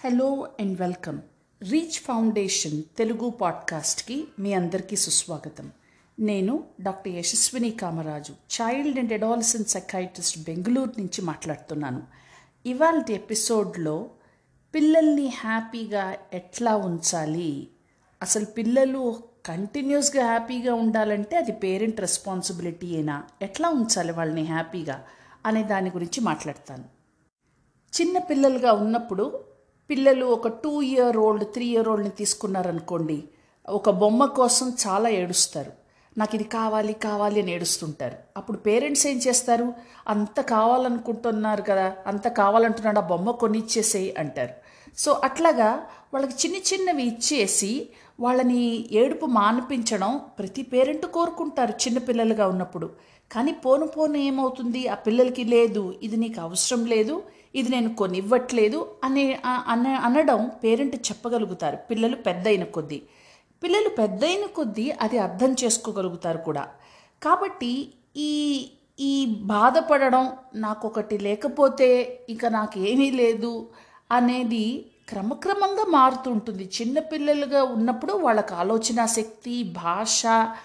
hello and welcome reach foundation Telugu పాడ్కాస్ట్కి మీ అందరికీ సుస్వాగతం నేను doctor Yashaswini Kamaraju child and adolescent psychiatrist Bengaluru నుంచి మాట్లాడుతున్నాను ఇవాళ ఎపిసోడ్లో పిల్లల్ని హ్యాపీగా ఎట్లా ఉంచాలి అసలు పిల్లలు కంటిన్యూస్గా హ్యాపీగా ఉండాలంటే అది పేరెంట్ రెస్పాన్సిబిలిటీయేనా ఎట్లా ఉంచాలి వాళ్ళని హ్యాపీగా అనే దాని గురించి మాట్లాడతాను చిన్న పిల్లలుగా ఉన్నప్పుడు పిల్లలు ఒక two year old three year ఓల్డ్ని తీసుకున్నారనుకోండి ఒక బొమ్మ కోసం చాలా ఏడుస్తారు నాకు ఇది కావాలి కావాలి అని ఏడుస్తుంటారు అప్పుడు పేరెంట్స్ ఏం చేస్తారు అంత కావాలనుకుంటున్నారు కదా అంత కావాలంటున్నాడు ఆ బొమ్మ కొనిచ్చేసేయి అంటారు సో అట్లాగా వాళ్ళకి చిన్న చిన్నవి ఇచ్చేసి వాళ్ళని ఏడుపు మానిపించడం ప్రతి పేరెంట్ కోరుకుంటారు చిన్నపిల్లలుగా ఉన్నప్పుడు కానీ పోను పోను ఏమవుతుంది ఆ పిల్లలకి లేదు ఇది నీకు అవసరం లేదు ఇది నేను కొనివ్వట్లేదు అనే అన అనడం పేరెంట్ చెప్పగలుగుతారు పిల్లలు పెద్దయిన కొద్దీ పిల్లలు పెద్దయిన కొద్దీ అది అర్థం చేసుకోగలుగుతారు కూడా కాబట్టి ఈ ఈ బాధపడడం నాకు ఒకటి లేకపోతే ఇక నాకు ఏమీ లేదు అనేది క్రమక్రమంగా మారుతుంటుంది చిన్నపిల్లలుగా ఉన్నప్పుడు వాళ్ళకి ఆలోచన శక్తి భాష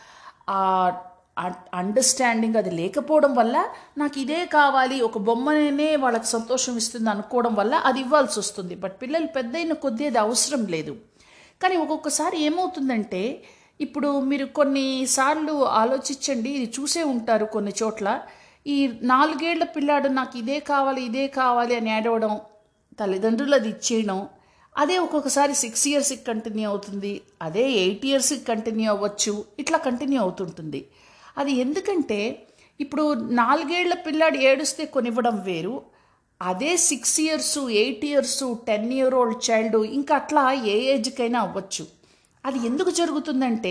అండర్స్టాండింగ్ అది లేకపోవడం వల్ల నాకు ఇదే కావాలి ఒక బొమ్మనే వాళ్ళకి సంతోషం ఇస్తుంది అనుకోవడం వల్ల అది ఇవ్వాల్సి వస్తుంది బట్ పిల్లలు పెద్దయిన కొద్దీ అది అవసరం లేదు కానీ ఒక్కొక్కసారి ఏమవుతుందంటే ఇప్పుడు మీరు కొన్నిసార్లు ఆలోచించండి ఇది చూసే ఉంటారు కొన్ని చోట్ల ఈ నాలుగేళ్ల పిల్లాడు నాకు ఇదే కావాలి ఇదే కావాలి అని ఏడవడం తల్లిదండ్రులు అది ఇచ్చేయడం అదే ఒక్కొక్కసారి సిక్స్ ఇయర్స్కి కంటిన్యూ అవుతుంది అదే ఎయిట్ ఇయర్స్కి కంటిన్యూ అవ్వచ్చు ఇట్లా కంటిన్యూ అవుతుంటుంది అది ఎందుకంటే ఇప్పుడు నాలుగేళ్ల పిల్లాడు ఏడుస్తే కొనివ్వడం వేరు అదే six years eight years ten year old child ఇంకా అట్లా ఏ ఏజ్కైనా అవ్వచ్చు అది ఎందుకు జరుగుతుందంటే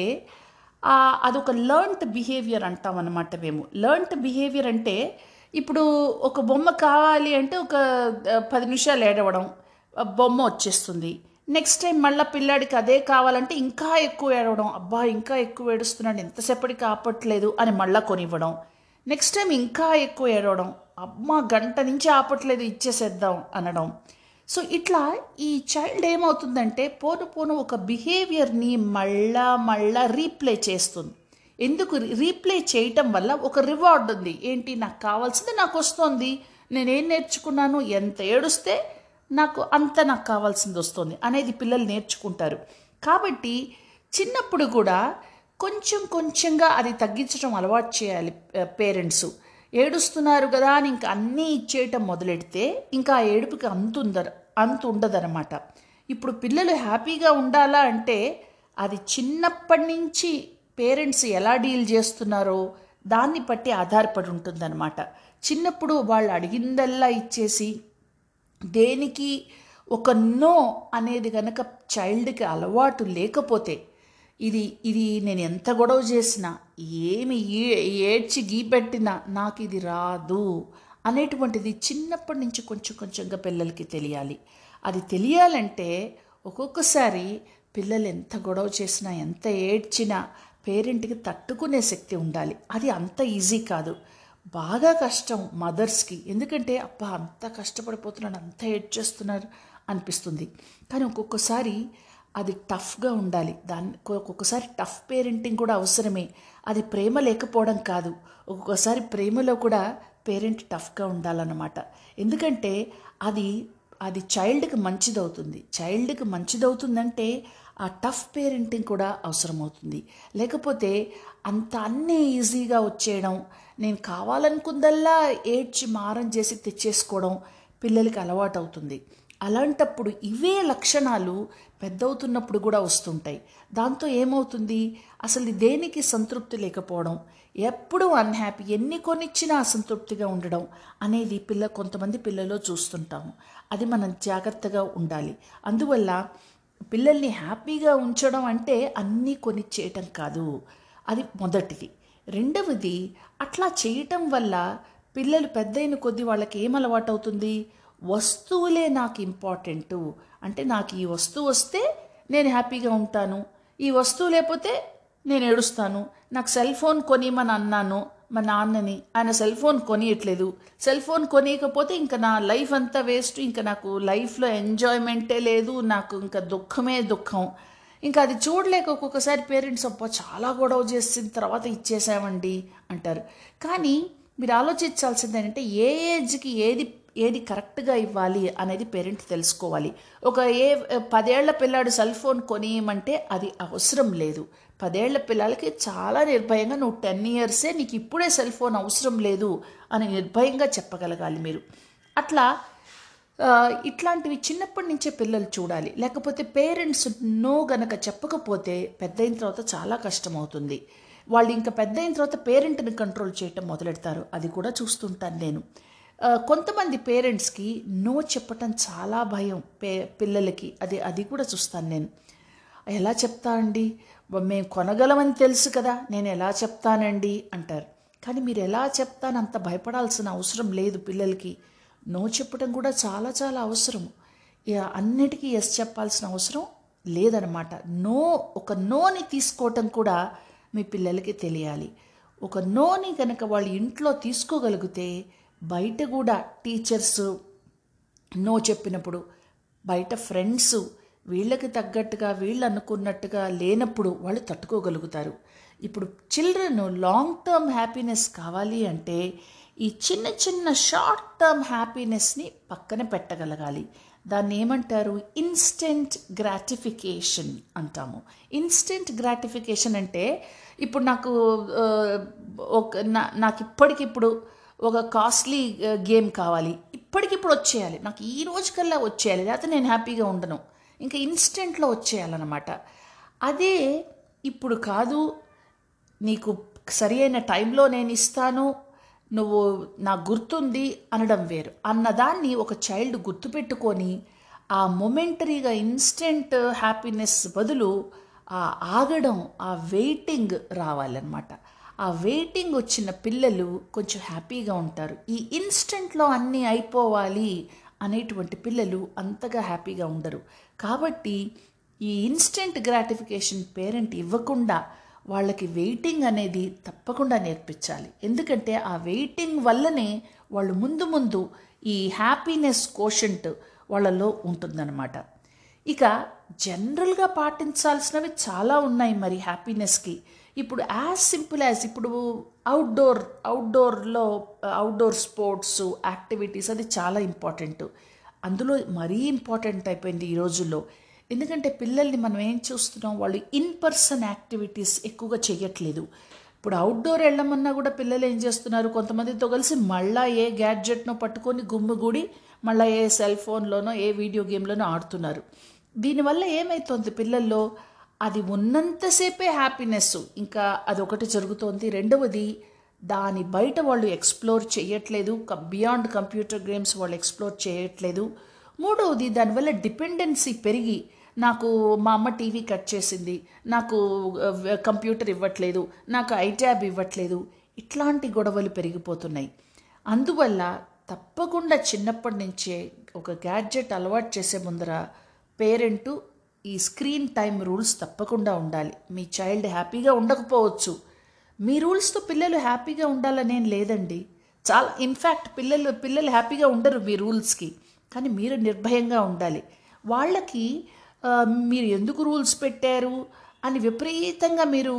అదొక లర్న్డ్ బిహేవియర్ అంటాం అనమాట మేము లర్న్డ్ బిహేవియర్ అంటే ఇప్పుడు ఒక బొమ్మ కావాలి అంటే ఒక పది నిమిషాలు ఏడవడం బొమ్మ వచ్చేస్తుంది నెక్స్ట్ టైం మళ్ళీ పిల్లాడికి అదే కావాలంటే ఇంకా ఎక్కువ ఏడవడం అబ్బా ఇంకా ఎక్కువ ఏడుస్తున్నాడు ఎంతసేపటికి ఆపట్లేదు అని మళ్ళీ కొనివ్వడం నెక్స్ట్ టైం ఇంకా ఎక్కువ ఏడవడం అమ్మ గంట నుంచి ఆపట్లేదు ఇచ్చేసేద్దాం అనడం సో ఇట్లా ఈ చైల్డ్ ఏమవుతుందంటే పోను పోను ఒక బిహేవియర్ని మళ్ళా మళ్ళా రీప్లే చేస్తుంది ఎందుకు రీప్లే చేయటం వల్ల ఒక రివార్డ్ ఉంది ఏంటి నాకు కావాల్సింది నాకు వస్తుంది నేనేం నేర్చుకున్నాను ఎంత ఏడుస్తే నాకు అంత నాకు కావాల్సింది వస్తుంది అనేది పిల్లలు నేర్చుకుంటారు కాబట్టి చిన్నప్పుడు కూడా కొంచెం కొంచెంగా అది తగ్గించడం అలవాటు చేయాలి పేరెంట్స్ ఏడుస్తున్నారు కదా అని ఇంకా అన్నీ ఇచ్చేయటం మొదలెడితే ఇంకా ఆ ఏడుపుకి అంతు ఉందర అంత ఉండదన్నమాట ఇప్పుడు పిల్లలు హ్యాపీగా ఉండాలా అంటే అది చిన్నప్పటి నుంచి పేరెంట్స్ ఎలా డీల్ చేస్తున్నారో దాన్ని బట్టి ఆధారపడి ఉంటుందన్నమాట చిన్నప్పుడు వాళ్ళు అడిగిందల్లా ఇచ్చేసి దేనికి ఒక నో అనేది కనుక చైల్డ్కి అలవాటు లేకపోతే ఇది ఇది నేను ఎంత గొడవ చేసినా ఏమి ఏడ్చి గీపెట్టినా నాకు ఇది రాదు అనేటువంటిది చిన్నప్పటి నుంచి కొంచెం కొంచెంగా పిల్లలకి తెలియాలి అది తెలియాలంటే ఒక్కొక్కసారి పిల్లలు ఎంత గొడవ చేసినా ఎంత ఏడ్చినా పేరెంట్కి తట్టుకునే శక్తి ఉండాలి అది అంత ఈజీ కాదు బాగా కష్టం మదర్స్కి ఎందుకంటే అబ్బా అంత కష్టపడిపోతున్నాడు అంత ఏడ్ చేస్తున్నారు అనిపిస్తుంది కానీ ఒక్కొక్కసారి అది టఫ్గా ఉండాలి దాన్ని ఒక్కొక్కసారి టఫ్ పేరెంటింగ్ కూడా అవసరమే అది ప్రేమ లేకపోవడం కాదు ఒక్కొక్కసారి ప్రేమలో కూడా పేరెంట్ టఫ్గా ఉండాలన్నమాట ఎందుకంటే అది అది చైల్డ్కి మంచిదవుతుంది చైల్డ్కి మంచిదవుతుందంటే ఆ టఫ్ పేరెంటింగ్ కూడా అవసరమవుతుంది లేకపోతే అంత అన్నీ ఈజీగా వచ్చేయడం నేను కావాలనుకుందల్లా ఏడ్చి మారం చేసి తెచ్చేసుకోవడం పిల్లలకి అలవాటు అవుతుంది అలాంటప్పుడు ఇవే లక్షణాలు పెద్దవుతున్నప్పుడు కూడా వస్తుంటాయి దాంతో ఏమవుతుంది అసలు దేనికి సంతృప్తి లేకపోవడం ఎప్పుడూ అన్హ్యాపీ ఎన్ని కొనిచ్చినా అసంతృప్తిగా ఉండడం అనేది పిల్ల కొంతమంది పిల్లలో చూస్తుంటాము అది మనం జాగ్రత్తగా ఉండాలి అందువల్ల పిల్లల్ని హ్యాపీగా ఉంచడం అంటే అన్నీ కొనిచ్చేయటం కాదు అది మొదటిది రెండవది అట్లా చేయటం వల్ల పిల్లలు పెద్దయిన కొద్దీ వాళ్ళకి ఏం అలవాటు అవుతుంది వస్తువులే నాకు ఇంపార్టెంటు అంటే నాకు ఈ వస్తువు వస్తే నేను హ్యాపీగా ఉంటాను ఈ వస్తువు లేకపోతే నేను ఏడుస్తాను నాకు సెల్ ఫోన్ కొనిమని అన్నాను మా నాన్నని ఆయన సెల్ ఫోన్ కొనియట్లేదు సెల్ ఫోన్ కొనియకపోతే ఇంకా నా లైఫ్ అంతా వేస్ట్ ఇంకా నాకు లైఫ్లో ఎంజాయ్మెంటే లేదు నాకు ఇంకా దుఃఖమే దుఃఖం ఇంకా అది చూడలేక ఒక్కొక్కసారి పేరెంట్స్ అబ్బా చాలా గొడవ చేసిన తర్వాత ఇచ్చేసామండి అంటారు కానీ మీరు ఆలోచించాల్సింది ఏంటంటే ఏ ఏజ్కి ఏది ఏది కరెక్ట్గా ఇవ్వాలి అనేది పేరెంట్ తెలుసుకోవాలి ఒక ఏ పదేళ్ల పిల్లాడు సెల్ ఫోన్ కొనియమంటే అది అవసరం లేదు పదేళ్ల పిల్లలకి చాలా నిర్భయంగా నువ్వు టెన్ ఇయర్సే నీకు ఇప్పుడే సెల్ ఫోన్ అవసరం లేదు అని నిర్భయంగా చెప్పగలగాలి మీరు అట్లా ఆ, ఇట్లాంటివి చిన్నప్పటి నుంచే పిల్లలు చూడాలి లేకపోతే పేరెంట్స్ నో గనక చెప్పకపోతే పెద్ద అయిన తర్వాత చాలా కష్టం అవుతుంది వాళ్ళు ఇంకా పెద్ద అయిన తర్వాత పేరెంట్ని కంట్రోల్ చేయటం మొదలెడతారు అది కూడా చూస్తుంటాను నేను ఆ, కొంతమంది పేరెంట్స్కి నో చెప్పటం చాలా భయం పే పిల్లలకి అది అది కూడా చూస్తాను నేను ఎలా చెప్తా అండి మేము కొనగలమని తెలుసు కదా నేను ఎలా చెప్తానండి అంటారు కానీ మీరు ఎలా చెప్తాను అంత భయపడాల్సిన అవసరం లేదు పిల్లలకి నో చెప్పడం కూడా చాలా చాలా అవసరం ఇక అన్నిటికీ ఎస్ చెప్పాల్సిన అవసరం లేదనమాట నో ఒక నోని తీసుకోవటం కూడా మీ పిల్లలకి తెలియాలి ఒక నోని కనుక వాళ్ళు ఇంట్లో తీసుకోగలిగితే బయట కూడా టీచర్స్ నో చెప్పినప్పుడు బయట ఫ్రెండ్స్ వీళ్ళకి తగ్గట్టుగా వీళ్ళు అనుకున్నట్టుగా లేనప్పుడు వాళ్ళు తట్టుకోగలుగుతారు ఇప్పుడు చిల్డ్రన్ లాంగ్ టర్మ్ హ్యాపీనెస్ కావాలి అంటే ఈ చిన్న చిన్న షార్ట్ టర్మ్ హ్యాపీనెస్ని పక్కన పెట్టగలగాలి దాన్ని ఏమంటారు ఇన్స్టెంట్ గ్రాటిఫికేషన్ అంటాము ఇన్స్టెంట్ గ్రాటిఫికేషన్ అంటే ఇప్పుడు నాకు ఆ, ఒక నా- నాకు ఇప్పటికిప్పుడు ఒక కాస్ట్లీ గేమ్ కావాలి ఇప్పటికిప్పుడు వచ్చేయాలి నాకు ఈ రోజు కల్లా వచ్చేయాలి లేకపోతే నేను హ్యాపీగా ఉండను ఇంకా ఇన్స్టెంట్లో వచ్చేయాలన్నమాట అదే ఇప్పుడు కాదు నీకు సరి అయిన టైంలో నేను ఇస్తాను నువ్వు నాకు గుర్తుంది అనడం వేరు అన్నదాన్ని ఒక చైల్డ్ గుర్తుపెట్టుకొని ఆ మొమెంటరీగా ఇన్స్టెంట్ హ్యాపీనెస్ బదులు ఆ ఆగడం ఆ వెయిటింగ్ రావాలన్నమాట ఆ వెయిటింగ్ వచ్చిన పిల్లలు కొంచెం హ్యాపీగా ఉంటారు ఈ ఇన్స్టెంట్లో అన్నీ అయిపోవాలి అనేటువంటి పిల్లలు అంతగా హ్యాపీగా ఉండరు కాబట్టి ఈ ఇన్స్టెంట్ గ్రాటిఫికేషన్ పేరెంట్ ఇవ్వకుండా వాళ్ళకి వెయిటింగ్ అనేది తప్పకుండా నేర్పించాలి ఎందుకంటే ఆ వెయిటింగ్ వల్లనే వాళ్ళు ముందు ముందు ఈ హ్యాపీనెస్ కోషంట్ వాళ్ళలో ఉంటుందన్నమాట ఇక జనరల్గా పాటించాల్సినవి చాలా ఉన్నాయి మరి హ్యాపీనెస్కి ఇప్పుడు యాజ్ సింపుల్ యాజ్ ఇప్పుడు అవుట్డోర్ అవుట్డోర్లో అవుట్డోర్ స్పోర్ట్స్ యాక్టివిటీస్ అది చాలా ఇంపార్టెంట్ అందులో మరీ ఇంపార్టెంట్ అయిపోయింది ఈ రోజుల్లో ఎందుకంటే పిల్లల్ని మనం ఏం చూస్తున్నాం వాళ్ళు ఇన్ పర్సన్ యాక్టివిటీస్ ఎక్కువగా చేయట్లేదు ఇప్పుడు అవుట్డోర్ వెళ్ళమన్నా కూడా పిల్లలు ఏం చేస్తున్నారు కొంతమందితో కలిసి మళ్ళా ఏ గ్యాడ్జెట్నో పట్టుకొని గుమ్మిగూడి మళ్ళీ ఏ సెల్ ఫోన్లోనో ఏ వీడియో గేమ్లోనో ఆడుతున్నారు దీనివల్ల ఏమవుతుంది పిల్లల్లో అది ఉన్నంతసేపే హ్యాపీనెస్ ఇంకా అదొకటి జరుగుతోంది రెండవది దాని బయట వాళ్ళు ఎక్స్ప్లోర్ చేయట్లేదు బియాండ్ కంప్యూటర్ గేమ్స్ వాళ్ళు ఎక్స్ప్లోర్ చేయట్లేదు మూడవది దానివల్ల డిపెండెన్సీ పెరిగి నాకు మా అమ్మ టీవీ కట్ చేసింది నాకు ఆ, కంప్యూటర్ ఇవ్వట్లేదు నాకు ఐట్యాబ్ ఇవ్వట్లేదు ఇట్లాంటి గొడవలు పెరిగిపోతున్నాయి అందువల్ల తప్పకుండా చిన్నప్పటి నుంచే ఒక గ్యాడ్జెట్ అలవాటు చేసే ముందర పేరెంటు ఈ స్క్రీన్ టైం రూల్స్ తప్పకుండా ఉండాలి మీ చైల్డ్ హ్యాపీగా ఉండకపోవచ్చు మీ రూల్స్తో పిల్లలు హ్యాపీగా ఉండాలనేం లేదండి చాలా ఇన్ఫ్యాక్ట్ పిల్లలు పిల్లలు హ్యాపీగా ఉండరు మీ రూల్స్కి కానీ మీరు నిర్భయంగా ఉండాలి వాళ్ళకి ఆ, మీరు ఎందుకు రూల్స్ పెట్టారు అని విపరీతంగా మీరు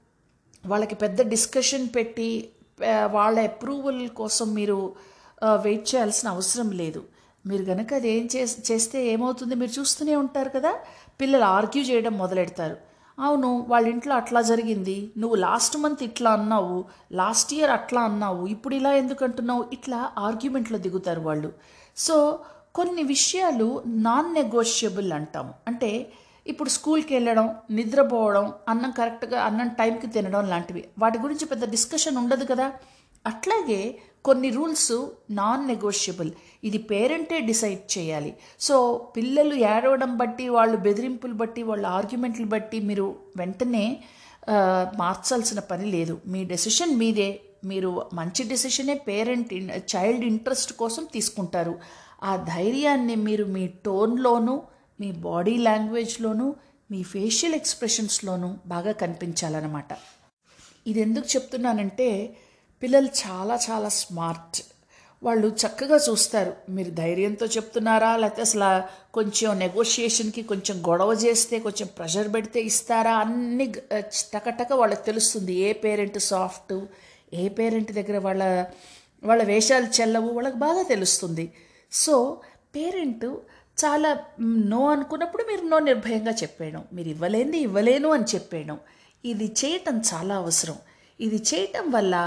వాళ్ళకి పెద్ద డిస్కషన్ పెట్టి ఆ, వాళ్ళ అప్రూవల్ కోసం మీరు ఆ, వెయిట్ చేయాల్సిన అవసరం లేదు మీరు కనుక అది ఏం చేస్- చేస్తే ఏమవుతుంది మీరు చూస్తూనే ఉంటారు కదా పిల్లలు ఆర్గ్యూ చేయడం మొదలెడతారు అవును వాళ్ళ ఇంట్లో అట్లా జరిగింది నువ్వు లాస్ట్ మంత్ ఇట్లా అన్నావు లాస్ట్ ఇయర్ అట్లా అన్నావు ఇప్పుడు ఇలా ఎందుకు అంటున్నావు ఇట్లా ఆర్గ్యుమెంట్లో దిగుతారు వాళ్ళు సో కొన్ని విషయాలు నాన్ నెగోషియబుల్ అంటాము అంటే ఇప్పుడు స్కూల్కి వెళ్ళడం నిద్రపోవడం అన్నం కరెక్ట్గా అన్నం టైంకి తినడం లాంటివి వాటి గురించి పెద్ద డిస్కషన్ ఉండదు కదా అట్లాగే కొన్ని రూల్స్ నాన్ నెగోషియబుల్ ఇది పేరెంటే డిసైడ్ చేయాలి సో పిల్లలు ఏడవడం బట్టి వాళ్ళు బెదిరింపులు బట్టి వాళ్ళ ఆర్గ్యుమెంట్లు బట్టి మీరు వెంటనే ఆ, మార్చాల్సిన పని లేదు మీ డెసిషన్ మీదే మీరు మంచి డెసిషనే పేరెంట్ చైల్డ్ ఇంట్రెస్ట్ కోసం తీసుకుంటారు ఆ ధైర్యాన్ని మీరు మీ టోన్లోనూ మీ బాడీ లాంగ్వేజ్లోనూ మీ ఫేషియల్ ఎక్స్ప్రెషన్స్లోనూ బాగా కనిపించాలన్నమాట ఇది ఎందుకు చెప్తున్నానంటే పిల్లలు చాలా చాలా స్మార్ట్ వాళ్ళు చక్కగా చూస్తారు మీరు ధైర్యంతో చెప్తున్నారా లేకపోతే అసలు కొంచెం నెగోషియేషన్కి కొంచెం గొడవ చేస్తే కొంచెం ప్రెషర్ పెడితే ఇస్తారా అన్ని గ- టకటక వాళ్ళకి తెలుస్తుంది ఏ పేరెంట్ సాఫ్ట్ ఏ పేరెంట్ దగ్గర వాళ్ళ వాళ్ళ వేషాలు చెల్లవు వాళ్ళకి బాగా తెలుస్తుంది సో పేరెంట్ చాలా మ్, నో అనుకున్నప్పుడు మీరు నో నిర్భయంగా చెప్పేయడం మీరు ఇవ్వలేంది ఇవ్వలేను అని చెప్పేయడం ఇది చేయటం చాలా అవసరం ఇది చేయటం వల్ల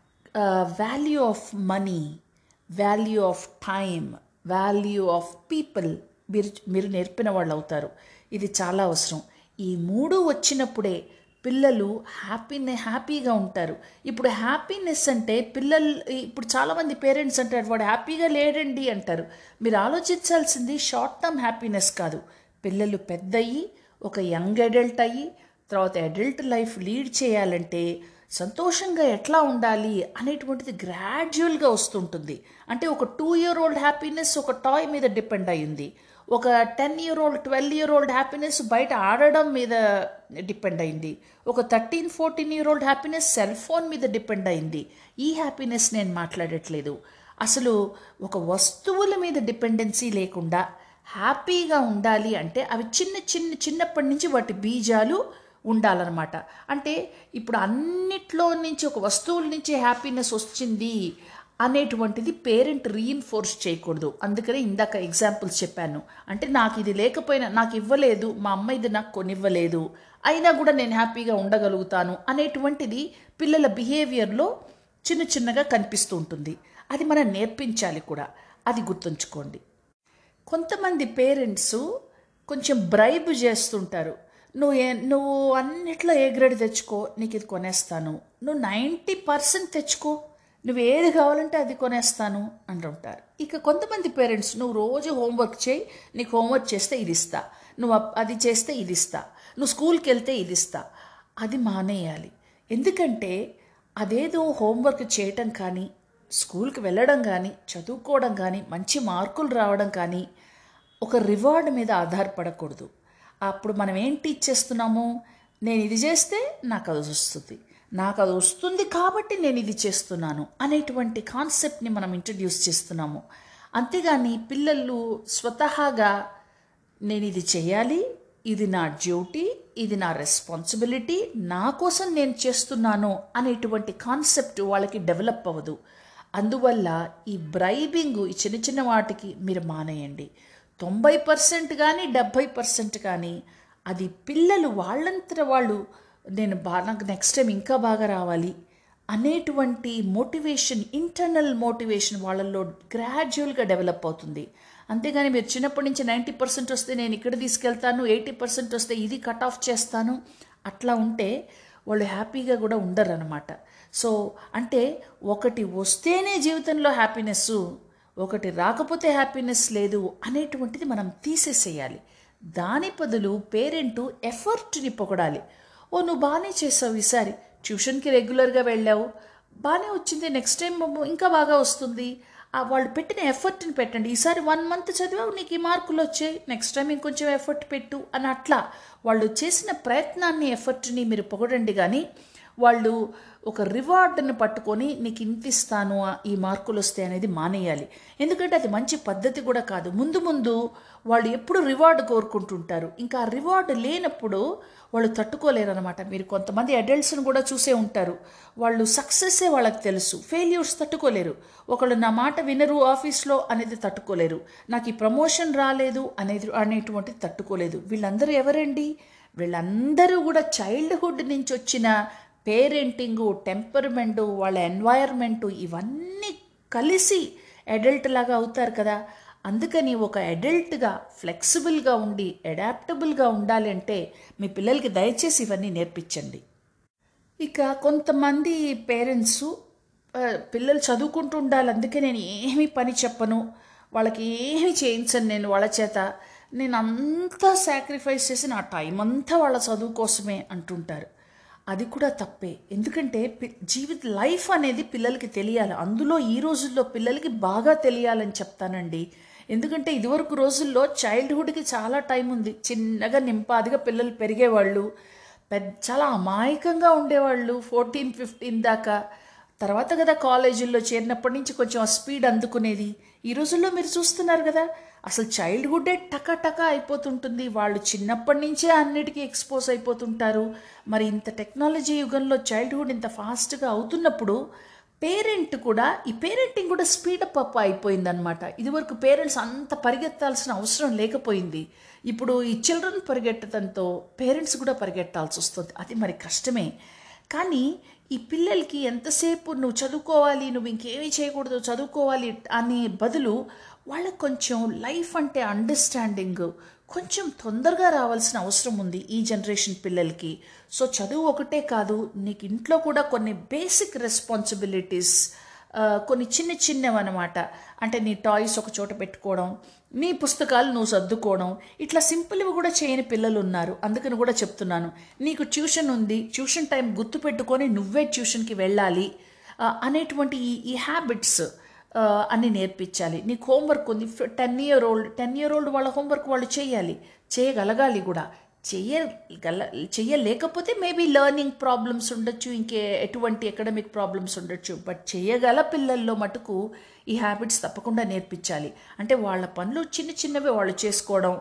value of money value of time value of people మీరు మీరు నేర్పిన వాళ్ళు అవుతారు ఇది చాలా అవసరం ఈ మూడు వచ్చినప్పుడే పిల్లలు హ్యాపీనే హ్యాపీగా ఉంటారు ఇప్పుడు హ్యాపీనెస్ అంటే పిల్లలు ఇప్పుడు చాలామంది పేరెంట్స్ అంటారు వాడు హ్యాపీగా లేడండి అంటారు మీరు ఆలోచించాల్సింది షార్ట్ టర్మ్ హ్యాపీనెస్ కాదు పిల్లలు పెద్దయి ఒక యంగ్ అడల్ట్ అయ్యి తర్వాత అడల్ట్ లైఫ్ లీడ్ చేయాలంటే సంతోషంగా ఎట్లా ఉండాలి అనేటువంటిది గ్రాడ్యువల్గా వస్తుంటుంది అంటే ఒక టూ ఇయర్ ఓల్డ్ హ్యాపీనెస్ ఒక టాయ్ మీద డిపెండ్ అయ్యింది ఒక ten year old twelve year old happiness బయట ఆడడం మీద డిపెండ్ అయింది ఒక thirteen fourteen year old happiness cell phone మీద డిపెండ్ అయింది ఈ హ్యాపీనెస్ నేను మాట్లాడట్లేదు అసలు ఒక వస్తువుల మీద డిపెండెన్సీ లేకుండా హ్యాపీగా ఉండాలి అంటే అవి చిన్న చిన్న చిన్నప్పటి నుంచి వాటి బీజాలు ఉండాలన్నమాట అంటే ఇప్పుడు అన్నిట్లో నుంచి ఒక వస్తువుల నుంచి హ్యాపీనెస్ వచ్చింది అనేటువంటిది పేరెంట్ రీఇన్ఫోర్స్ చేయకూడదు అందుకనే ఇందాక ఎగ్జాంపుల్స్ చెప్పాను అంటే నాకు ఇది లేకపోయినా నాకు ఇవ్వలేదు మా అమ్మ ఇది నాకు కొనివ్వలేదు అయినా కూడా నేను హ్యాపీగా ఉండగలుగుతాను అనేటువంటిది పిల్లల బిహేవియర్లో చిన్న చిన్నగా కనిపిస్తూ ఉంటుంది అది మనం నేర్పించాలి కూడా అది గుర్తుంచుకోండి కొంతమంది పేరెంట్స్ కొంచెం బ్రైబ్ చేస్తుంటారు నువ్వు ఏ నువ్వు అన్నిట్లో ఏ గ్రేడ్ తెచ్చుకో నీకు ఇది కొనేస్తాను నువ్వు నైంటీ పర్సెంట్ తెచ్చుకో నువ్వు ఏది కావాలంటే అది కొనేస్తాను అంటుంటారు ఇక కొంతమంది పేరెంట్స్ నువ్వు రోజు హోంవర్క్ చేయి నీకు హోంవర్క్ చేస్తే ఇది ఇస్తా నువ్వు అప్- అది చేస్తే ఇది ఇస్తా నువ్వు స్కూల్కి వెళ్తే ఇది ఇస్తా అది మానేయాలి ఎందుకంటే అదేదో హోంవర్క్ చేయటం కానీ స్కూల్కి వెళ్ళడం కానీ చదువుకోవడం కానీ మంచి మార్కులు రావడం కానీ ఒక రివార్డ్ మీద ఆధారపడకూడదు అప్పుడు మనం ఏం టీచ్ చేస్తున్నాము నేను ఇది చేస్తే నాకు అది వస్తుంది నాకు అది వస్తుంది కాబట్టి నేను ఇది చేస్తున్నాను అనేటువంటి కాన్సెప్ట్ని మనం ఇంట్రడ్యూస్ చేస్తున్నాము అంతేగాని పిల్లలు స్వతహాగా నేను ఇది చేయాలి ఇది నా డ్యూటీ ఇది నా రెస్పాన్సిబిలిటీ నా కోసం నేను చేస్తున్నాను అనేటువంటి కాన్సెప్ట్ వాళ్ళకి డెవలప్ అవ్వదు అందువల్ల ఈ బ్రైబింగ్ ఈ చిన్న చిన్న వాటికి మీరు మానేయండి తొంభై పర్సెంట్ కానీ డెబ్భై పర్సెంట్ కానీ అది పిల్లలు వాళ్ళంతట వాళ్ళు నేను బాగా నాకు నెక్స్ట్ టైం ఇంకా బాగా రావాలి అనేటువంటి మోటివేషన్ ఇంటర్నల్ మోటివేషన్ వాళ్ళల్లో గ్రాడ్యువల్గా డెవలప్ అవుతుంది అంతేగాని మీరు చిన్నప్పటి నుంచి నైంటీ పర్సెంట్ వస్తే నేను ఇక్కడ తీసుకెళ్తాను ఎయిటీ పర్సెంట్ వస్తే ఇది కట్ ఆఫ్ చేస్తాను అట్లా ఉంటే వాళ్ళు హ్యాపీగా కూడా ఉండరు అనమాట సో అంటే ఒకటి వస్తేనే జీవితంలో హ్యాపీనెస్ ఒకటి రాకపోతే హ్యాపీనెస్ లేదు అనేటువంటిది మనం తీసేసేయాలి దాని బదులు పేరెంటు ఎఫర్ట్ని పొగడాలి ఓ నువ్వు బాగానే చేసావు ఈసారి ట్యూషన్కి రెగ్యులర్గా వెళ్ళావు బాగానే వచ్చింది నెక్స్ట్ టైం ఇంకా బాగా వస్తుంది ఆ వాళ్ళు పెట్టిన ఎఫర్ట్ని పెట్టండి ఈసారి వన్ మంత్ చదివావు నీకు ఈ మార్కులు వచ్చాయి నెక్స్ట్ టైం ఇంకొంచెం ఎఫర్ట్ పెట్టు అని అట్లా వాళ్ళు చేసిన ప్రయత్నాన్ని ఎఫర్ట్ని మీరు పొగడండి కానీ వాళ్ళు ఒక రివార్డుని పట్టుకొని నీకు ఇంత ఇస్తాను ఈ మార్కులు వస్తాయి అనేది మానేయాలి ఎందుకంటే అది మంచి పద్ధతి కూడా కాదు ముందు ముందు వాళ్ళు ఎప్పుడు రివార్డు కోరుకుంటుంటారు ఇంకా ఆ రివార్డు లేనప్పుడు వాళ్ళు తట్టుకోలేరు అనమాట మీరు కొంతమంది అడల్ట్స్ని కూడా చూసే ఉంటారు వాళ్ళు సక్సెస్సే వాళ్ళకి తెలుసు ఫెయిల్యూర్స్ తట్టుకోలేరు ఒకళ్ళు నా మాట వినరు ఆఫీస్లో అనేది తట్టుకోలేరు నాకు ఈ ప్రమోషన్ రాలేదు అనేది అనేటువంటిది తట్టుకోలేదు వీళ్ళందరూ ఎవరండి వీళ్ళందరూ కూడా చైల్డ్హుడ్ నుంచి వచ్చిన పేరెంటింగు టెంపర్మెంటు వాళ్ళ ఎన్వైర్మెంటు ఇవన్నీ కలిసి అడల్ట్ లాగా అవుతారు కదా అందుకని ఒక అడల్ట్గా ఫ్లెక్సిబుల్గా ఉండి అడాప్టబుల్గా ఉండాలి అంటే మీ పిల్లలకి దయచేసి ఇవన్నీ నేర్పించండి ఇక కొంతమంది పేరెంట్స్ పిల్లలు చదువుకుంటూ ఉండాలి అందుకే నేను ఏమీ పని చెప్పను వాళ్ళకి ఏమీ చేయించను నేను వాళ్ళ చేత నేను అంతా సాక్రిఫైస్ చేసి నా టైం అంతా వాళ్ళ చదువు కోసమే అంటుంటారు అది కూడా తప్పే ఎందుకంటే పి- జీవిత లైఫ్ అనేది పిల్లలకి తెలియాలి అందులో ఈ రోజుల్లో పిల్లలకి బాగా తెలియాలని చెప్తానండి ఎందుకంటే ఇదివరకు రోజుల్లో చైల్డ్హుడ్కి చాలా టైం ఉంది చిన్నగా నింపాదిగా పిల్లలు పెరిగేవాళ్ళు పెద్ద చాలా అమాయకంగా ఉండేవాళ్ళు ఫోర్టీన్ ఫిఫ్టీన్ దాకా తర్వాత కదా కాలేజీల్లో చేరినప్పటి నుంచి కొంచెం ఆ స్పీడ్ అందుకునేది ఈ రోజుల్లో మీరు చూస్తున్నారు కదా అసలు చైల్డ్హుడ్డే టకా టకా అయిపోతుంటుంది వాళ్ళు చిన్నప్పటి నుంచే అన్నిటికీ ఎక్స్పోజ్ అయిపోతుంటారు మరి ఇంత టెక్నాలజీ యుగంలో చైల్డ్హుడ్ ఇంత ఫాస్ట్గా అవుతున్నప్పుడు పేరెంట్ కూడా ఈ పేరెంటింగ్ కూడా స్పీడప్ అప్ అయిపోయిందనమాట ఇదివరకు పేరెంట్స్ అంత పరిగెత్తాల్సిన అవసరం లేకపోయింది ఇప్పుడు ఈ చిల్డ్రన్ పరిగెట్టడంతో పేరెంట్స్ కూడా పరిగెట్టాల్సి వస్తుంది అది మరి కష్టమే కానీ ఈ పిల్లలకి ఎంతసేపు నువ్వు చదువుకోవాలి నువ్వు ఇంకేమీ చేయకూడదు చదువుకోవాలి అనే బదులు వాళ్ళకి కొంచెం లైఫ్ అంటే అండర్స్టాండింగ్ కొంచెం తొందరగా రావాల్సిన అవసరం ఉంది ఈ జనరేషన్ పిల్లలకి సో చదువు ఒకటే కాదు నీకు ఇంట్లో కూడా కొన్ని బేసిక్ రెస్పాన్సిబిలిటీస్ కొన్ని చిన్న చిన్నవి అనమాట అంటే నీ టాయ్స్ ఒక చోట పెట్టుకోవడం నీ పుస్తకాలు నువ్వు సర్దుకోవడం ఇట్లా సింపుల్వి కూడా చేయని పిల్లలు ఉన్నారు అందుకని కూడా చెప్తున్నాను నీకు ట్యూషన్ ఉంది ట్యూషన్ టైం గుర్తు పెట్టుకొని నువ్వే ట్యూషన్కి వెళ్ళాలి ఆ, అనేటువంటి ఈ ఈ హ్యాబిట్స్ అన్ని నేర్పించాలి నీకు హోంవర్క్ ఉంది ten year old ten year old వాళ్ళ హోంవర్క్ వాళ్ళు చేయాలి చేయగలగాలి కూడా చెయ్యగల చెయ్యలేకపోతే మేబీ లెర్నింగ్ ప్రాబ్లమ్స్ ఉండొచ్చు ఇంకే ఎటువంటి ఎకడమిక్ ప్రాబ్లమ్స్ ఉండొచ్చు బట్ చేయగల పిల్లల్లో మటుకు ఈ హ్యాబిట్స్ తప్పకుండా నేర్పించాలి అంటే వాళ్ళ పనులు చిన్న చిన్నవి వాళ్ళు చేసుకోవడం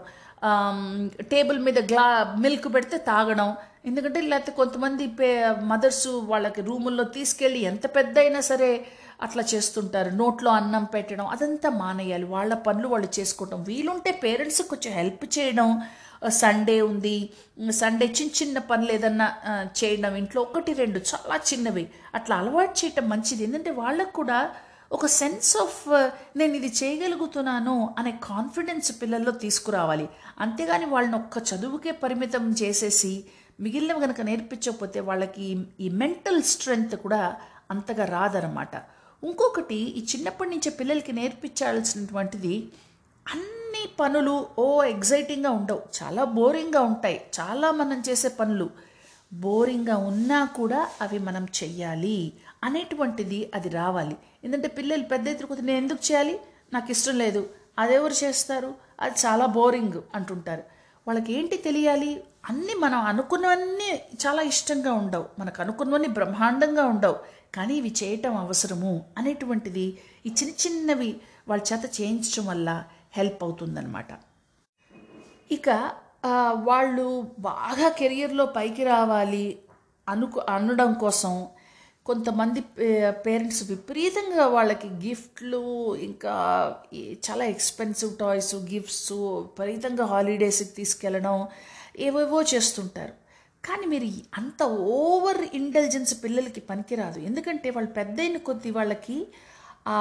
టేబుల్ మీద గ్లా మిల్క్ పెడితే తాగడం ఎందుకంటే లేకపోతే కొంతమంది పే మదర్స్ వాళ్ళకి రూముల్లో తీసుకెళ్ళి ఎంత పెద్ద అయినా సరే అట్లా చేస్తుంటారు నోట్లో అన్నం పెట్టడం అదంతా మానేయాలి వాళ్ళ పనులు వాళ్ళు చేసుకోవడం వీలుంటే పేరెంట్స్ కొంచెం హెల్ప్ చేయడం సండే ఉంది సండే చిన్న చిన్న పనులు ఏదన్నా ఆ, చేయడం ఇంట్లో ఒకటి రెండు చాలా చిన్నవి అట్లా అలవాటు చేయటం మంచిది ఎందుకంటే వాళ్ళకు కూడా ఒక సెన్స్ ఆఫ్ నేను ఇది చేయగలుగుతున్నాను అనే కాన్ఫిడెన్స్ పిల్లల్లో తీసుకురావాలి అంతేగాని వాళ్ళని ఒక్క చదువుకే పరిమితం చేసేసి మిగిలినవి కనుక నేర్పించకపోతే వాళ్ళకి ఈ మెంటల్ స్ట్రెంగ్త్ కూడా అంతగా రాదనమాట ఇంకొకటి ఈ చిన్నప్పటి నుంచే పిల్లలకి నేర్పించాల్సినటువంటిది అన్ని పనులు ఓ ఎగ్జైటింగ్గా ఉండవు చాలా బోరింగ్గా ఉంటాయి చాలా మనం చేసే పనులు బోరింగ్గా ఉన్నా కూడా అవి మనం చెయ్యాలి అనేటువంటిది అది రావాలి ఎందుకంటే పిల్లలు పెద్ద ఎత్తుకుని నేను ఎందుకు చేయాలి నాకు ఇష్టం లేదు అదెవరు చేస్తారు అది చాలా బోరింగ్ అంటుంటారు వాళ్ళకి ఏంటి తెలియాలి అన్నీ మనం అనుకున్నవన్నీ చాలా ఇష్టంగా ఉండవు మనకు అనుకున్నవన్నీ బ్రహ్మాండంగా ఉండవు కానీ ఇవి చేయటం అవసరము అనేటువంటిది ఈ చిన్న చిన్నవి వాళ్ళ చేత చేయించడం వల్ల హెల్ప్ అవుతుందన్నమాట ఇక ఆ, వాళ్ళు బాగా కెరియర్లో పైకి రావాలి అనుకు అనడం కోసం కొంతమంది పేరెంట్స్ విపరీతంగా వాళ్ళకి గిఫ్ట్లు ఇంకా ఈ చాలా ఎక్స్పెన్సివ్ టాయ్స్ గిఫ్ట్స్ విపరీతంగా హాలిడేస్కి తీసుకెళ్ళడం ఏవేవో చేస్తుంటారు కానీ మీరు ఈ అంత ఓవర్ ఇంటెలిజెన్స్ పిల్లలకి పనికిరాదు ఎందుకంటే వాళ్ళు పెద్దయిన కొద్దీ వాళ్ళకి ఆ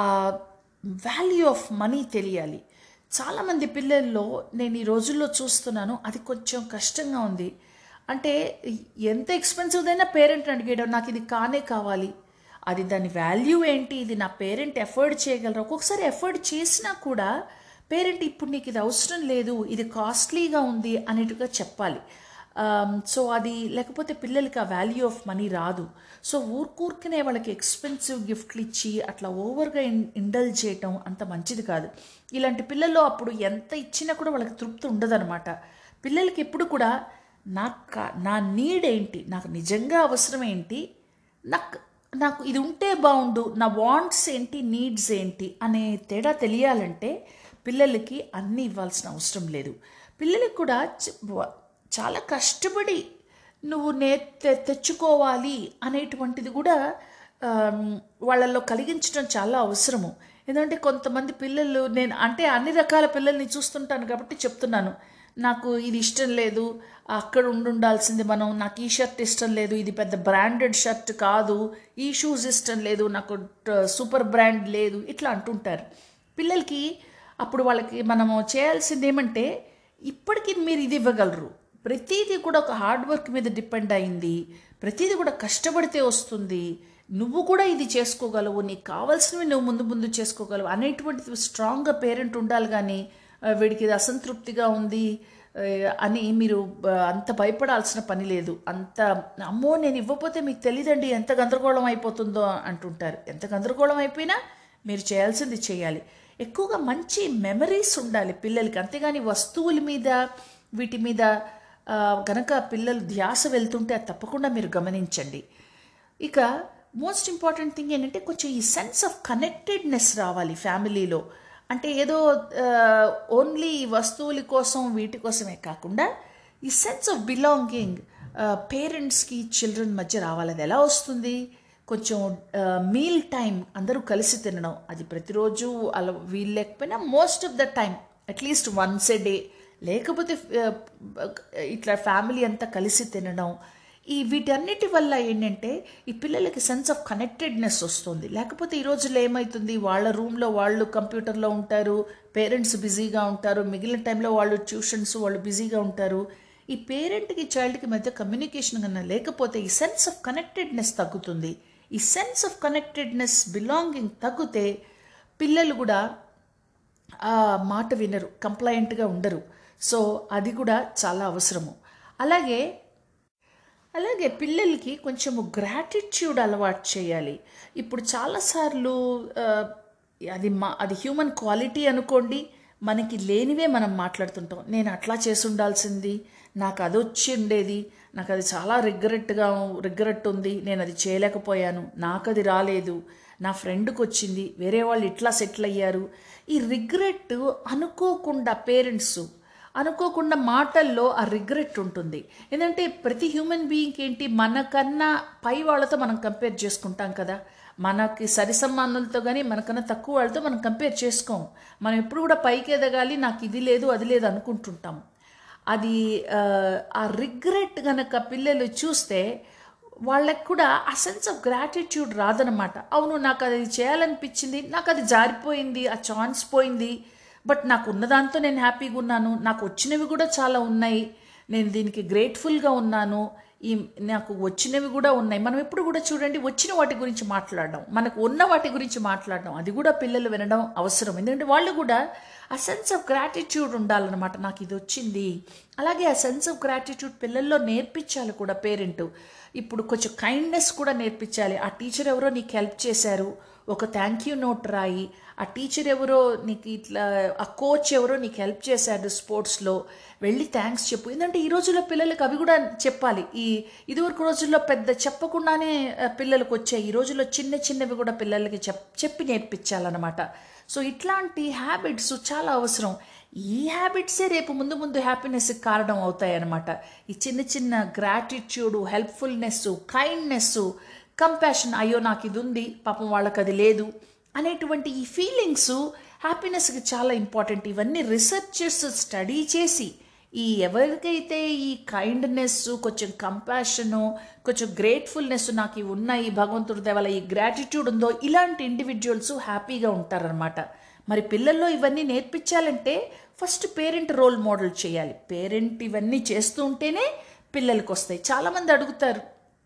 వాల్యూ ఆఫ్ మనీ తెలియాలి చాలామంది పిల్లల్లో నేను ఈ రోజుల్లో చూస్తున్నాను అది కొంచెం కష్టంగా ఉంది అంటే ఎంత ఎక్స్పెన్సివ్దైనా పేరెంట్ అడిగేయడం నాకు ఇది కానే కావాలి అది దాని వాల్యూ ఏంటి ఇది నా పేరెంట్ ఎఫర్డ్ చేయగలరు ఒక్కొక్కసారి ఎఫర్డ్ చేసినా కూడా పేరెంట్ ఇప్పుడు నీకు ఇది అవసరం లేదు ఇది కాస్ట్లీగా ఉంది అనేట్టుగా చెప్పాలి సో అది లేకపోతే పిల్లలకి ఆ వాల్యూ ఆఫ్ మనీ రాదు సో ఊరుకూరికనే వాళ్ళకి ఎక్స్పెన్సివ్ గిఫ్ట్లు ఇచ్చి అట్లా ఓవర్గా ఇండల్ చేయటం అంత మంచిది కాదు ఇలాంటి పిల్లల్లో అప్పుడు ఎంత ఇచ్చినా కూడా వాళ్ళకి తృప్తి ఉండదన్నమాట పిల్లలకి ఎప్పుడు కూడా నాకు కా- నా నీడ్ ఏంటి నాకు నిజంగా అవసరం ఏంటి నాకు నాకు ఇది ఉంటే బాగుండు నా వాంట్స్ ఏంటి నీడ్స్ ఏంటి అనే తేడా తెలియాలంటే పిల్లలకి అన్నీ ఇవ్వాల్సిన అవసరం లేదు పిల్లలకి కూడా చ- వ- చాలా కష్టపడి నువ్వు నే తె- తెచ్చుకోవాలి అనేటువంటిది కూడా ఆమ్, వాళ్ళల్లో కలిగించడం చాలా అవసరము ఎందుకంటే కొంతమంది పిల్లలు నేను అంటే అన్ని రకాల పిల్లల్ని చూస్తుంటాను కాబట్టి చెప్తున్నాను నాకు ఇది ఇష్టం లేదు అక్కడ ఉండాల్సింది మనం నాకు ఈ షర్ట్ ఇష్టం లేదు ఇది పెద్ద బ్రాండెడ్ షర్ట్ కాదు ఈ షూస్ ఇష్టం లేదు నాకు ట- సూపర్ బ్రాండ్ లేదు ఇట్లా అంటుంటారు పిల్లలకి అప్పుడు వాళ్ళకి మనము చేయాల్సింది ఏమంటే ఇప్పటికీ మీరు ఇది ఇవ్వగలరు ప్రతిదీ కూడా ఒక హార్డ్ వర్క్ మీద డిపెండ్ అయింది ప్రతిదీ కూడా కష్టపడితే వస్తుంది నువ్వు కూడా ఇది చేసుకోగలవు నీకు కావాల్సినవి నువ్వు ముందు ముందు చేసుకోగలవు అనేటువంటిది స్ట్రాంగ్గా పేరెంట్ ఉండాలి కానీ ఆ, వీడికి ఇది అసంతృప్తిగా ఉంది ఆ, అని మీరు ఆ, అంత భయపడాల్సిన పని లేదు అంత అమ్మో నేను ఇవ్వకపోతే మీకు తెలియదండి ఎంత గందరగోళం అయిపోతుందో అంటుంటారు ఎంత గందరగోళం అయిపోయినా మీరు చేయాల్సింది చేయాలి ఎక్కువగా మంచి మెమరీస్ ఉండాలి పిల్లలకి అంతేగాని వస్తువుల మీద వీటి మీద ఆ, గనక పిల్లలు ధ్యాస వెళ్తుంటే అది తప్పకుండా మీరు గమనించండి ఇక మోస్ట్ ఇంపార్టెంట్ థింగ్ ఏంటంటే కొంచెం ఈ సెన్స్ ఆఫ్ కనెక్టెడ్నెస్ రావాలి ఫ్యామిలీలో అంటే ఏదో ఓన్లీ వస్తువుల కోసం వీటి కోసమే కాకుండా ఈ సెన్స్ ఆఫ్ బిలాంగింగ్ పేరెంట్స్కి చిల్డ్రన్ మధ్య రావాలి అది ఎలా వస్తుంది కొంచెం మీల్ టైం అందరూ కలిసి తినడం అది ప్రతిరోజు అలా వీలు లేకపోయినా most of the time at least once a day లేకపోతే uh, ఇట్లా ఫ్యామిలీ అంతా కలిసి తినడం ఈ వీటన్నిటి వల్ల ఏంటంటే ఈ పిల్లలకి సెన్స్ ఆఫ్ కనెక్టెడ్నెస్ వస్తుంది లేకపోతే ఈ రోజుల్లో ఏమవుతుంది వాళ్ళ రూమ్లో వాళ్ళు కంప్యూటర్లో ఉంటారు పేరెంట్స్ బిజీగా ఉంటారు మిగిలిన టైంలో వాళ్ళు ట్యూషన్స్ వాళ్ళు బిజీగా ఉంటారు ఈ పేరెంట్కి చైల్డ్కి మధ్య కమ్యూనికేషన్ కన్నా లేకపోతే ఈ సెన్స్ ఆఫ్ కనెక్టెడ్నెస్ తగ్గుతుంది ఈ సెన్స్ ఆఫ్ కనెక్టెడ్నెస్ బిలాంగింగ్ తగ్గితే పిల్లలు కూడా ఆ మాట వినరు కంప్లైంట్గా ఉండరు సో అది కూడా చాలా అవసరము అలాగే అలాగే పిల్లలకి కొంచెము గ్రాటిట్యూడ్ అలవాటు చేయాలి ఇప్పుడు చాలాసార్లు ఆ, అది మా అది హ్యూమన్ క్వాలిటీ అనుకోండి మనకి లేనివే మనం మాట్లాడుతుంటాం నేను అట్లా చేసి ఉండాల్సింది నాకు అది వచ్చి ఉండేది నాకు అది చాలా రిగ్రెట్గా రిగ్రెట్ ఉంది నేను అది చేయలేకపోయాను నాకు అది రాలేదు నా ఫ్రెండ్కి వచ్చింది వేరే వాళ్ళు ఇట్లా సెటిల్ అయ్యారు ఈ రిగ్రెట్ అనుకోకుండా పేరెంట్స్ అనుకోకుండా మాటల్లో ఆ రిగ్రెట్ ఉంటుంది ఎందుకంటే ప్రతి హ్యూమన్ బీయింగ్ ఏంటి మనకన్నా పై వాళ్ళతో మనం కంపేర్ చేసుకుంటాం కదా మనకి సరిసమానులతో కానీ మనకన్నా తక్కువ వాళ్ళతో మనం కంపేర్ చేసుకోం మనం ఎప్పుడు కూడా పైకి ఎదగాలి నాకు ఇది లేదు అది లేదు అనుకుంటుంటాం అది ఆ, ఆ రిగ్రెట్ గనక పిల్లలు చూస్తే వాళ్ళకి కూడా ఆ సెన్స్ ఆఫ్ గ్రాటిట్యూడ్ రాదనమాట అవును నాకు అది చేయాలనిపించింది నాకు అది జారిపోయింది ఆ ఛాన్స్ పోయింది బట్ నాకు ఉన్నదాంతో నేను హ్యాపీగా ఉన్నాను నాకు వచ్చినవి కూడా చాలా ఉన్నాయి నేను దీనికి గ్రేట్ఫుల్గా ఉన్నాను ఈ నాకు వచ్చినవి కూడా ఉన్నాయి మనం ఎప్పుడు కూడా చూడండి వచ్చిన వాటి గురించి మాట్లాడడం మనకు ఉన్న వాటి గురించి మాట్లాడడం అది కూడా పిల్లలు వినడం అవసరం ఎందుకంటే వాళ్ళు కూడా ఆ సెన్స్ ఆఫ్ గ్రాటిట్యూడ్ ఉండాలన్నమాట నాకు ఇది వచ్చింది అలాగే ఆ సెన్స్ ఆఫ్ గ్రాటిట్యూడ్ పిల్లల్లో నేర్పించాలి కూడా పేరెంట్ ఇప్పుడు కొంచెం కైండ్నెస్ కూడా నేర్పించాలి ఆ టీచర్ ఎవరో నీకు హెల్ప్ చేశారు ఒక థ్యాంక్ యూ నోట్ రాయి ఆ టీచర్ ఎవరో నీకు ఇట్లా ఆ కోచ్ ఎవరో నీకు హెల్ప్ చేశాడు స్పోర్ట్స్లో వెళ్ళి థ్యాంక్స్ చెప్పు ఎందుకంటే ఈ రోజుల్లో పిల్లలకి అవి కూడా చెప్పాలి ఈ ఇదివరకు రోజుల్లో పెద్ద చెప్పకుండానే ఆ, పిల్లలకు వచ్చాయి ఈ రోజుల్లో చిన్న చిన్నవి కూడా పిల్లలకి చెప్ చెప్పి నేర్పించాలన్నమాట సో ఇట్లాంటి హ్యాబిట్స్ చాలా అవసరం ఈ హ్యాబిట్సే రేపు ముందు ముందు హ్యాపీనెస్కి కారణం అవుతాయి అన్నమాట ఈ చిన్న చిన్న గ్రాటిట్యూడ్ హెల్ప్ఫుల్నెస్ కైండ్నెస్ కంపాషన్ అయ్యో నాకు ఇది ఉంది పాపం వాళ్ళకి అది లేదు అనేటువంటి ఈ ఫీలింగ్స్ హ్యాపీనెస్కి చాలా ఇంపార్టెంట్ ఇవన్నీ రీసెర్చర్స్ స్టడీ చేసి ఈ ఎవరికైతే ఈ కైండ్నెస్ కొంచెం కంపాషను కొంచెం గ్రేట్ఫుల్నెస్ నాకు ఇవి ఉన్నాయి భగవంతుడి దేవాల ఈ గ్రాటిట్యూడ్ ఉందో ఇలాంటి ఇండివిజువల్స్ హ్యాపీగా ఉంటారనమాట మరి పిల్లల్లో ఇవన్నీ నేర్పించాలంటే ఫస్ట్ పేరెంట్ రోల్ మోడల్ చేయాలి పేరెంట్ ఇవన్నీ చేస్తూ ఉంటేనే పిల్లలకి వస్తాయి చాలామంది అడుగుతారు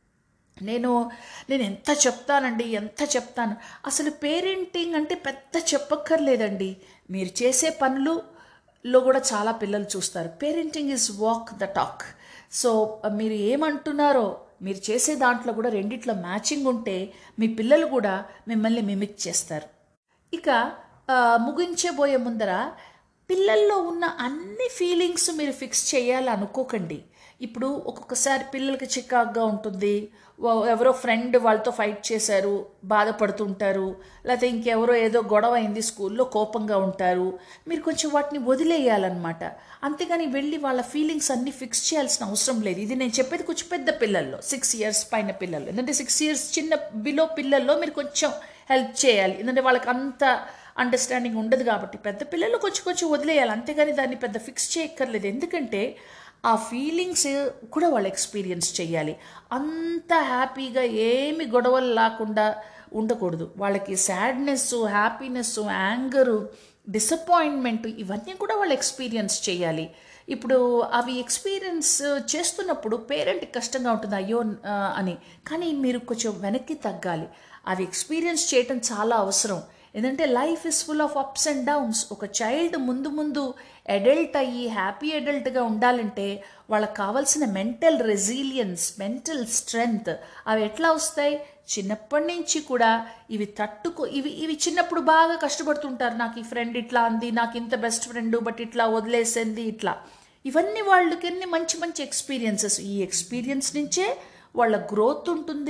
నేను నేను ఎంత చెప్తానండి ఎంత చెప్తాను అసలు పేరెంటింగ్ అంటే పెద్ద చెప్పక్కర్లేదండి మీరు చేసే పనులులో కూడా చాలా పిల్లలు చూస్తారు parenting is walk the talk so మీరు ఏమంటున్నారో మీరు చేసే దాంట్లో కూడా రెండిట్లో మ్యాచింగ్ ఉంటే మీ పిల్లలు కూడా మిమ్మల్ని మిమిక్ చేస్తారు ఇక ఆ, ముగించబోయే ముందర పిల్లల్లో ఉన్న అన్ని ఫీలింగ్స్ మీరు ఫిక్స్ చేయాలి అనుకోకండి ఇప్పుడు ఒక్కొక్కసారి పిల్లలకి చికాగ్గా ఉంటుంది వా- ఎవరో ఫ్రెండ్ వాళ్ళతో ఫైట్ చేశారు బాధపడుతుంటారు లేకపోతే ఇంకెవరో ఏదో గొడవ అయింది స్కూల్లో కోపంగా ఉంటారు మీరు కొంచెం వాటిని వదిలేయాలన్నమాట అంతేగాని వెళ్ళి వాళ్ళ ఫీలింగ్స్ అన్ని ఫిక్స్ చేయాల్సిన అవసరం లేదు ఇది నేను చెప్పేది కొంచెం పెద్ద పిల్లల్లో సిక్స్ ఇయర్స్ పైన పిల్లలు ఎందుకంటే సిక్స్ ఇయర్స్ చిన్న బిలో పిల్లల్లో మీరు కొంచెం హెల్ప్ చేయాలి ఎందుకంటే వాళ్ళకి అంత అండర్స్టాండింగ్ ఉండదు కాబట్టి పెద్ద పిల్లలు కొంచెం కొంచెం వదిలేయాలి అంతేగాని దాన్ని పెద్ద ఫిక్స్ చేయక్కర్లేదు ఎందుకంటే ఆ ఫీలింగ్స్ కూడా వాళ్ళు ఎక్స్పీరియన్స్ చేయాలి అంత హ్యాపీగా ఏమి గొడవలు లేకుండా ఉండకూడదు వాళ్ళకి సాడ్నెస్ హ్యాపీనెస్ యాంగరు డిసప్పాయింట్మెంట్ ఇవన్నీ కూడా వాళ్ళు ఎక్స్పీరియన్స్ చేయాలి ఇప్పుడు అవి ఎక్స్పీరియన్స్ చేస్తున్నప్పుడు పేరెంట్కి కష్టంగా ఉంటుంది అయ్యో ఆ, అని కానీ మీరు కొంచెం వెనక్కి తగ్గాలి అవి ఎక్స్పీరియన్స్ చేయటం చాలా అవసరం ఎందుకంటే life is full of ups and downs ఒక చైల్డ్ ముందు ముందు అడల్ట్ అయ్యి హ్యాపీ అడల్ట్గా ఉండాలంటే వాళ్ళకి కావాల్సిన మెంటల్ రెసిలియన్స్ మెంటల్ స్ట్రెంగ్త్ అవి ఎట్లా వస్తాయి చిన్నప్పటి నుంచి కూడా ఇవి తట్టుకో ఇవి ఇవి చిన్నప్పుడు బాగా కష్టపడుతుంటారు నాకు ఈ ఫ్రెండ్ ఇట్లా అంది నాకు ఇంత బెస్ట్ ఫ్రెండ్ బట్ ఇట్లా వదిలేసింది ఇట్లా ఇవన్నీ వాళ్ళకి ఎన్ని మంచి మంచి ఎక్స్పీరియన్సెస్ ఈ ఎక్స్పీరియన్స్ నుంచే వాళ్ళ గ్రోత్ ఉంటుంది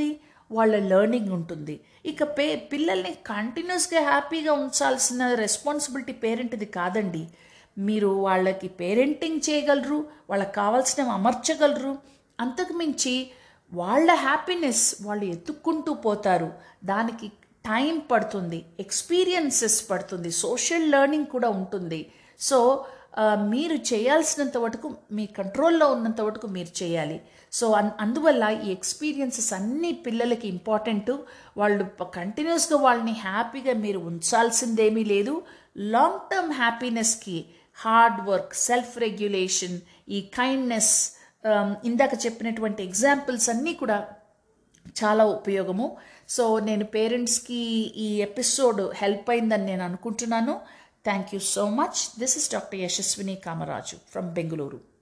వాళ్ళ లెర్నింగ్ ఉంటుంది ఇక పే పిల్లల్ని కంటిన్యూస్గా హ్యాపీగా ఉంచాల్సిన రెస్పాన్సిబిలిటీ పేరెంట్ది కాదండి మీరు వాళ్ళకి పేరెంటింగ్ చేయగలరు వాళ్ళకి కావాల్సినవి అమర్చగలరు అంతకు మించి వాళ్ళ హ్యాపీనెస్ వాళ్ళు ఎత్తుక్కుంటూ పోతారు దానికి టైం పడుతుంది ఎక్స్పీరియన్సెస్ పడుతుంది సోషల్ లెర్నింగ్ కూడా ఉంటుంది సో ఆ, మీరు చేయాల్సినంత వరకు మీ కంట్రోల్లో ఉన్నంత వరకు మీరు చేయాలి సో అన్ అందువల్ల ఈ ఎక్స్పీరియన్సెస్ అన్ని పిల్లలకి ఇంపార్టెంట్ వాళ్ళు కంటిన్యూస్గా వాళ్ళని హ్యాపీగా మీరు ఉంచాల్సిందేమీ లేదు లాంగ్ టర్మ్ హ్యాపీనెస్కి హార్డ్ వర్క్ సెల్ఫ్ రెగ్యులేషన్ ఈ కైండ్నెస్ ఇందాక చెప్పినటువంటి ఎగ్జాంపుల్స్ అన్నీ కూడా చాలా ఉపయోగము సో నేను పేరెంట్స్కి ఈ ఎపిసోడ్ హెల్ప్ అయిందని నేను అనుకుంటున్నాను thank you so much this is doctor Yashaswini Kamaraju from Bengaluru